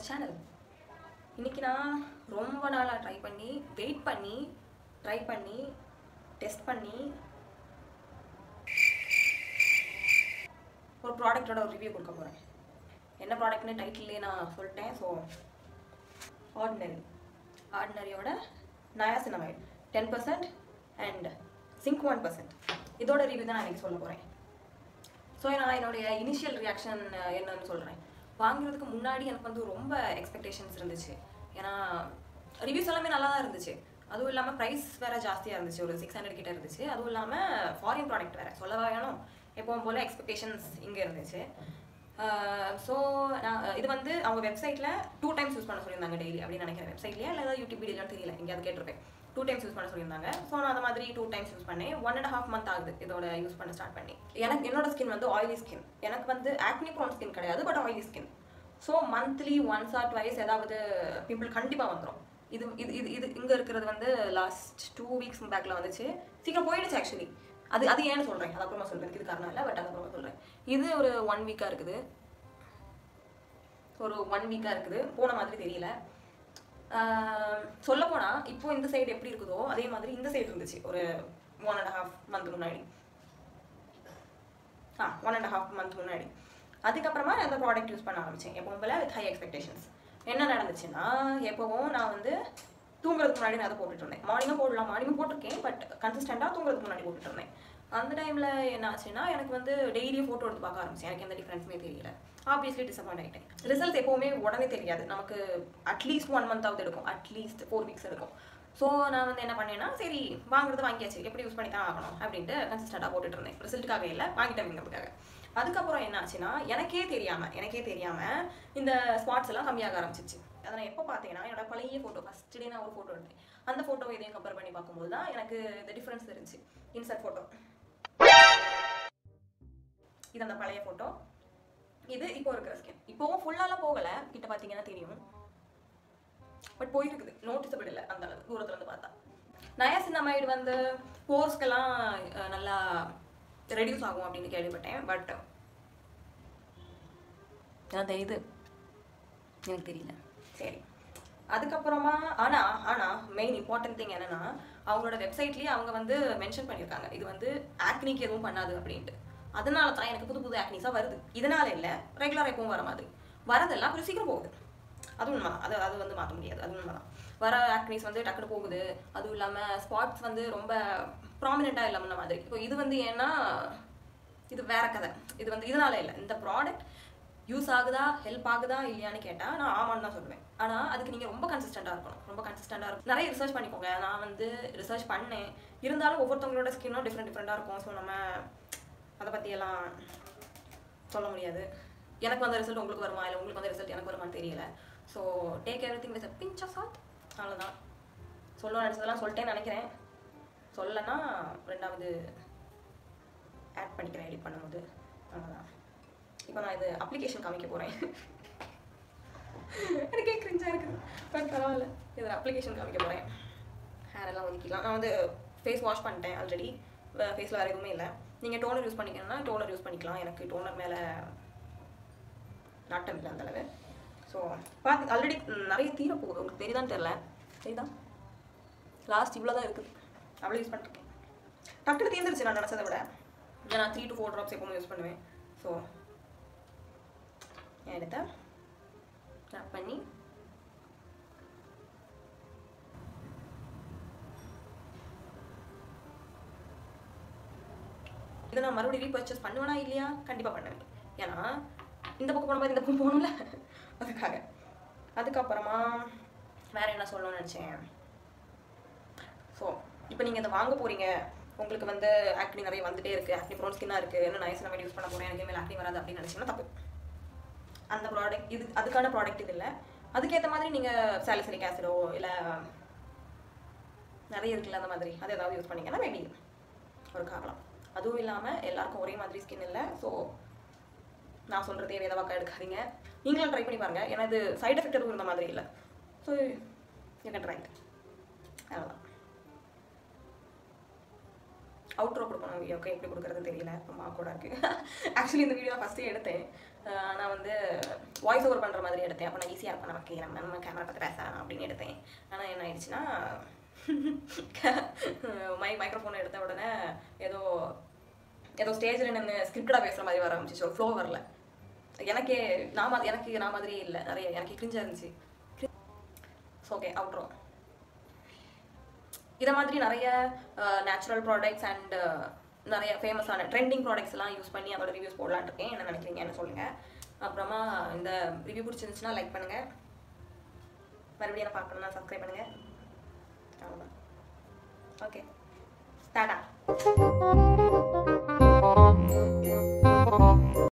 channel இன்னைக்கு நான் ரொம்ப நாளாக ட்ரை பண்ணி வெயிட் பண்ணி ட்ரை பண்ணி டெஸ்ட் பண்ணி ஒரு ப்ராடக்ட்டோட ஒரு ரிவ்யூ கொடுக்க போகிறேன் என்ன ப்ராடக்ட்னு டைட்டிலே நான் சொல்லிட்டேன் ஸோ ஆர்டினரி ஆர்டினரியோட niacinamide ten percent and zinc one percent இதோட ரிவ்யூ தான் நான் இன்னைக்கு சொல்ல போகிறேன் ஸோ நான் என்னுடைய இனிஷியல் ரியாக்ஷன் என்னன்னு சொல்கிறேன் வாங்குறதுக்கு முன்னாடி எனக்கு வந்து ரொம்ப எக்ஸ்பெக்டேஷன்ஸ் இருந்துச்சு ஏன்னா ரிவ்யூஸ் எல்லாமே நல்லா தான் இருந்துச்சு அதுவும் இல்லாமல் ப்ரைஸ் வேற ஜாஸ்தியாக இருந்துச்சு ஒரு சிக்ஸ் ஹண்ட்ரட் கிட்ட இருந்துச்சு அதுவும் இல்லாமல் ஃபாரின் ப்ராடக்ட் வேறு சொல்லவா வேணும் எப்பவும் போல் எக்ஸ்பெக்டேஷன்ஸ் இங்கே இருந்துச்சு ஸோ நான் இது வந்து அவங்க வெப்சைட்டில் டூ டைம்ஸ் யூஸ் பண்ண சொல்லியிருந்தாங்க டெய்லி அப்படின்னு நினைக்கிறேன் வெப்சைட்லேயே இல்லை ஏதாவது யூடியூப் வீடியோலாம் தெரியல எங்கேயாவது கேட்டிருப்பேன் டூ டைம்ஸ் யூஸ் பண்ண சொல்லியிருந்தாங்க ஸோ நான் அந்த மாதிரி டூ டைம்ஸ் யூஸ் பண்ணேன் ஒன் அண்ட் ஹாஃப் மந்த் ஆகுது இதோட யூஸ் பண்ண ஸ்டார்ட் பண்ணி எனக்கு என்னோட ஸ்கின் வந்து ஆயிலி ஸ்கின் எனக்கு வந்து ஆக்னி ப்ரோன் ஸ்கின் கிடையாது but oily skin so monthly once or twice ஏதாவது பிம்பிள் கண்டிப்பாக வந்துடும் இது இது இது இது இங்கே இருக்கிறது வந்து லாஸ்ட் டூ வீக்ஸ் பேக்கில் வந்துச்சு சீக்கிரம் போயிடுச்சு ஆக்சுவலி அது அது ஏன்னு சொல்கிறேன் அது அப்புறமா சொல்கிறேன் இது காரணம் இல்லை பட் அது அப்புறமா சொல்கிறேன் இது ஒரு ஒன் வீக்காக இருக்குது ஒரு ஒன் வீக்காக இருக்குது போன மாதிரி தெரியல சொல்ல போனால் இப்போ இந்த சைடு எப்படி இருக்குதோ அதே மாதிரி இந்த சைடு இருந்துச்சு ஒரு ஒன் அண்ட் ஹாஃப் மந்த் முன்னாடி ஆ ஒன் அண்ட் ஹாஃப் மந்த் முன்னாடி அதுக்கப்புறமா அந்த ப்ராடக்ட் யூஸ் பண்ண ஆரம்பித்தேன் எப்பவும் போல வித் ஹை எக்ஸ்பெக்டேஷன்ஸ் என்ன நடந்துச்சுன்னா எப்போவும் நான் வந்து தூங்குறதுக்கு முன்னாடி நான் அதை போட்டுட்டு இருந்தேன் மார்னிங்கும் போடலாம் மார்னிங்கும் போட்டிருக்கேன் பட் கன்சிஸ்டண்டாக தூங்குறதுக்கு முன்னாடி போட்டுட்டு இருந்தேன் அந்த டைமில் என்ன ஆச்சுன்னா எனக்கு வந்து டெய்லியும் ஃபோட்டோ எடுத்து பார்க்க ஆரம்பிச்சேன் எனக்கு எந்த டிஃப்ரென்ஸுமே தெரியல ஆப்வியஸ்லி டிசப்பாயிண்ட் ஆகிட்டேன் ரிசல்ட் எப்போவுமே உடனே தெரியாது நமக்கு அட்லீஸ்ட் ஒன் மந்த் ஆகுது எடுக்கும் அட்லீஸ்ட் ஃபோர் வீக்ஸ் எடுக்கும் ஸோ நான் வந்து என்ன பண்ணேன்னா சரி வாங்குறது வாங்கியாச்சு எப்படி யூஸ் பண்ணி தான் ஆகணும் அப்படின்ட்டு கன்சிஸ்டண்டாக போட்டுட்டு இருந்தேன் ரிசல்ட்டுக்காக இல்லை வாங்கிட்டேங்கிறதுக்காக அதுக்கப்புறம் என்ன ஆச்சுன்னா எனக்கே தெரியாமல் எனக்கே தெரியாமல் இந்த ஸ்பாட்ஸ் எல்லாம் கம்மியாக ஆரம்பிச்சிச்சு அதை நான் எப்போ பார்த்தீங்கன்னா என்னோட பழைய ஃபோட்டோ ஃபஸ்ட் டே நான் ஒரு ஃபோட்டோ எடுத்தேன் அந்த ஃபோட்டோ இதையும் கம்பேர் பண்ணி பார்க்கும்போது தான் எனக்கு இந்த டிஃப்ரென்ஸ் இருந்துச்சு இன்சர்ட் ஃபோட்டோ இது அந்த பழைய ஃபோட்டோ இது இப்போ இருக்கிற ஸ்கின் இப்போவும் ஃபுல்லாலாம் போகலை கிட்ட பார்த்தீங்கன்னா தெரியும் பட் போயிருக்குது நோட்டிசபிள் இல்லை அந்த அளவு தூரத்துல இருந்து பார்த்தா நயாசினமைடு வந்து போர்ஸ்க்கெல்லாம் நல்லா ரெடியூஸ் ஆகும் அப்படின்னு கேள்விப்பட்டேன் பட் அந்த இது எனக்கு தெரியல சரி அதுக்கப்புறமா ஆனால் ஆனால் மெயின் இம்பார்ட்டன்ட் திங் என்னன்னா அவங்களோட வெப்சைட்லேயே அவங்க வந்து மென்ஷன் பண்ணியிருக்காங்க இது வந்து ஆக்னிக்கு எதுவும் பண்ணாது அப்படின்ட்டு அதனால தான் எனக்கு புது புது ஆக்னிஸாக வருது இதனால இல்லை ரெகுலராக எப்பவும் வர மாதிரி வரதெல்லாம் அப்புறம் சீக்கிரம் போகுது அது உண்மை அது அது வந்து மாற்ற முடியாது அது உண்மை தான் வர ஆக்னிஸ் வந்து டக்குனு போகுது அதுவும் இல்லாமல் ஸ்பாட்ஸ் வந்து ரொம்ப ப்ராமினெண்ட்டாக இல்லாமல் மாதிரி இப்போ இது வந்து ஏன்னா இது வேற கதை இது வந்து இதனால இல்லை இந்த ப்ராடக்ட் யூஸ் ஆகுதா ஹெல்ப் ஆகுதா இல்லையான்னு கேட்டால் நான் ஆமான்னு தான் சொல்லுவேன் ஆனால் அதுக்கு நீங்கள் ரொம்ப கன்சிஸ்டண்ட்டாக இருக்கணும் ரொம்ப கன்சிஸ்டண்ட்டாக இருக்கும் நிறைய ரிசர்ச் பண்ணிக்கோங்க நான் வந்து ரிசர்ச் பண்ணேன் இருந்தாலும் ஒவ்வொருத்தவங்களோட ஸ்கின்னும் டிஃப்ரெண்ட் டிஃப்ரெண்ட்டாக இருக்கும் ஸோ நம்ம அதை பற்றியெல்லாம் சொல்ல முடியாது எனக்கு வந்த ரிசல்ட் உங்களுக்கு வருமா இல்லை உங்களுக்கு வந்த ரிசல்ட் எனக்கு வருமான்னு தெரியல so take everything with a pinch of salt அவ்வளோதான் சொல்ல நினச்சதெல்லாம் சொல்லிட்டேன்னு நினைக்கிறேன் சொல்லனா ரெண்டாவது ஆட் பண்ணிக்கிறேன் எடிட் பண்ணும்போது அவ்வளோதான் இப்போ நான் இது அப்ளிகேஷன் காமிக்க போகிறேன் எனக்கே கிரிஞ்சாக இருக்குது பட் பரவாயில்ல இதில் அப்ளிகேஷன் காமிக்க போகிறேன் ஹேர் எல்லாம் ஒதுக்கிக்கலாம் நான் வந்து ஃபேஸ் வாஷ் பண்ணிட்டேன் ஆல்ரெடி ஃபேஸில் வேறு எதுவுமே இல்லை நீங்கள் டோனர் யூஸ் பண்ணிக்கணும்னா டோனர் யூஸ் பண்ணிக்கலாம் எனக்கு டோனர் மேலே நாட்டம் இல்லை அந்தளவு ஸோ பார்த்து ஆல்ரெடி நிறைய தீர போகுது உங்களுக்கு தெரியுதான்னு தெரில தெரியுதா லாஸ்ட் இவ்வளோ தான் இருக்குது அவ்வளோ யூஸ் பண்ணிருக்கேன் டக்குனு தீர்ந்துருச்சு நான் நினச்சதை விட நான் த்ரீ டு ஃபோர் ட்ராப்ஸ் எப்பவுமே யூஸ் பண்ணுவேன் ஸோ எடுத்த ரப் பண்ணி இதை நான் மறுபடியும் ரீபர்ச்சேஸ் பண்ணுவேனா இல்லையா கண்டிப்பாக பண்ணுவேன் ஏன்னா இந்த பக்கம் போன மாதிரி இந்த பக்கம் போகணும்ல அதுக்காக அதுக்கப்புறமா வேற என்ன சொல்லணும்னு நினச்சேன் ஸோ இப்போ நீங்கள் இதை வாங்க போகிறீங்க உங்களுக்கு வந்து ஆக்னி நிறைய வந்துட்டே இருக்குது ஆக்னி ப்ரோன் ஸ்கின்னாக இருக்குது என்ன நைஸ் நம்ம யூஸ் பண்ண போகிறேன் எனக்கு மேலே ஆக்னி வராது அப்படின்னு நினச்சிங்கன்னா தப்பு அந்த ப்ராடக்ட் இது அதுக்கான ப்ராடக்ட் இது இல்லை அதுக்கேற்ற மாதிரி நீங்கள் சாலிசரிக் ஆசிடோ இல்லை நிறைய இருக்குல்ல அந்த மாதிரி அது ஏதாவது யூஸ் பண்ணிங்கன்னா மேபி ஒரு காரணம் அதுவும் இல்லாமல் எல்லாருக்கும் ஒரே மாதிரி ஸ்கின் இல்லை ஸோ நான் சொல்கிறதே வேத வாக்கா எடுக்காதீங்க நீங்களும் ட்ரை பண்ணி பாருங்கள் ஏன்னா இது சைட் எஃபெக்ட் எதுவும் இருந்த மாதிரி இல்லை ஸோ யூ கேன் ட்ரை அவ்வளோதான் அவுட்ரோ கொடுக்கணும் வீடியோக்கு எப்படி கொடுக்குறது தெரியல ரொம்ப கூட இருக்குது ஆக்சுவலி இந்த வீடியோ ஃபஸ்ட்டே எடுத்தேன் ஆனால் வந்து வாய்ஸ் ஓவர் பண்ணுற மாதிரி எடுத்தேன் அப்போ நான் ஈஸியாக இருக்கும் நமக்கு நம்ம நம்ம கேமரா பார்த்து பேசலாம் அப்படின்னு எடுத்தேன் ஆனால் என்ன ஆயிடுச்சுன்னா மை மைக்ரோஃபோன் எடுத்த உடனே ஏதோ ஏதோ ஸ்டேஜில் நின்று ஸ்கிரிப்டடாக பேசுகிற மாதிரி வர ஆரம்பிச்சிச்சு ஒரு ஃப்ளோ வரல எனக்கே நான் மா- எனக்கு நான் மாதிரியே இல்லை நிறைய எனக்கு கிரிஞ்சாக இருந்துச்சு ஸோ ஓகே அவுட்ரோ இதை மாதிரி நிறைய நேச்சுரல் ப்ராடக்ட்ஸ் அண்ட் நிறைய ஃபேமஸான ட்ரெண்டிங் ப்ராடக்ட்ஸ் எல்லாம் யூஸ் பண்ணி அதோட ரிவ்யூஸ் போடலான்னு இருக்கேன் என்ன நினைக்கிறீங்கன்னு சொல்லுங்கள் அப்புறமா இந்த ரிவ்யூ பிடிச்சிருந்துச்சுன்னா லைக் பண்ணுங்கள் மறுபடியும் என்ன பார்க்கணும்னா சப்ஸ்கிரைப் பண்ணுங்கள் அவ்வளோதான் ஓகே டாடா